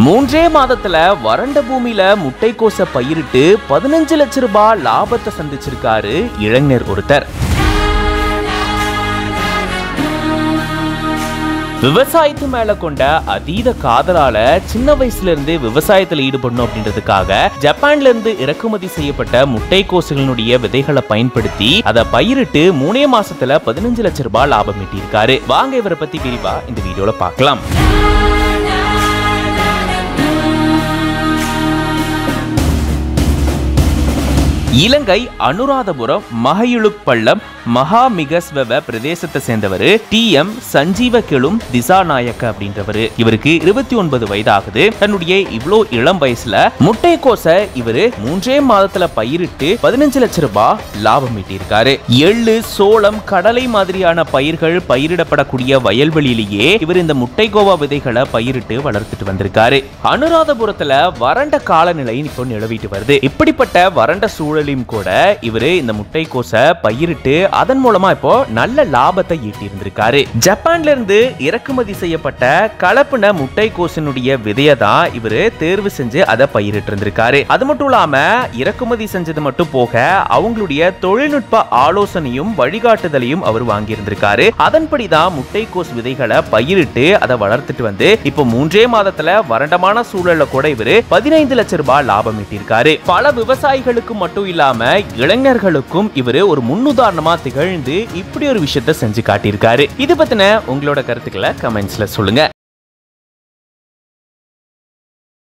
மூன்றே மாதத்துல வறண்ட பூமியில முட்டைக்கோச பயிரிட்டு பதினஞ்சு லட்ச ரூபாய் லாபத்தை சந்திச்சிருக்காரு இளைஞர் ஒருத்தர் விவசாயத்து மேல கொண்ட அதீத காதலால சின்ன வயசுல இருந்து விவசாயத்துல ஈடுபடணும் அப்படின்றதுக்காக ஜப்பான்ல இருந்து இறக்குமதி செய்யப்பட்ட முட்டைக்கோசுகளினுடைய விதைகளை பயன்படுத்தி அதை பயிரிட்டு மூணே மாசத்துல பதினஞ்சு லட்ச ரூபாய் லாபம் ஈட்டியிருக்காரு வாங்க இவரை பத்தி விரிவா இந்த வீடியோல பார்க்கலாம் இலங்கை அனுராதபுரம் மகையுளுக் பள்ளம் மகாமிகஸ்வவ பிரதேசத்தை சேர்ந்தவர் டி எம் சஞ்சீவ கெளும் திசாநாயக்க அப்படின்றவரு இவருக்கு இருபத்தி ஒன்பது வயது ஆகுது தன்னுடைய இவ்வளோ இளம் வயசுல முட்டைக்கோச இவரு மூன்றே மாதத்துல பயிரிட்டு பதினஞ்சு லட்ச ரூபாய் லாபம் ஈட்டியிருக்காரு எள்ளு சோளம் கடலை மாதிரியான பயிர்கள் பயிரிடப்படக்கூடிய வயல்வெளியிலேயே இவர் இந்த முட்டைக்கோவா விதைகளை பயிரிட்டு வளர்த்துட்டு வந்திருக்காரு அனுராதபுரத்துல வறண்ட காலநிலை இப்போ நிலவிட்டு வருது இப்படிப்பட்ட வறண்ட சூழலையும் கூட இவரு இந்த முட்டைக்கோச பயிரிட்டு அதன் மூலமா இப்போ நல்ல லாபத்தை ஈட்டி இருந்திருக்காரு ஜப்பான்ல இருந்து இறக்குமதி செய்யப்பட்ட கலப்பின முட்டைக்கோசினுடைய விதையை தான் இவரு தேர்வு செஞ்சு அதை பயிரிட்டு இருந்திருக்காரு அது மட்டும் இல்லாம இறக்குமதி செஞ்சது மட்டும் போக அவங்களுடைய தொழில்நுட்ப ஆலோசனையும் வழிகாட்டுதலையும் அவர் வாங்கி இருந்திருக்காரு அதன்படி தான் முட்டைக்கோஸ் விதைகளை பயிரிட்டு அதை வளர்த்துட்டு வந்து இப்போ மூன்றே மாதத்துல வறண்டமான சூழல்ல கூட இவரு பதினைந்து லட்சம் ரூபாய் லாபம் ஈட்டியிருக்காரு பல விவசாயிகளுக்கு மட்டும் இல்லாம இளைஞர்களுக்கும் இவரு ஒரு முன்னுதாரணமா திகழ்ந்து இப்படி ஒரு விஷயத்த செஞ்சு காட்டியிருக்காரு இது பத்தின உங்களோட கருத்துக்களை கமெண்ட்ஸ்ல சொல்லுங்க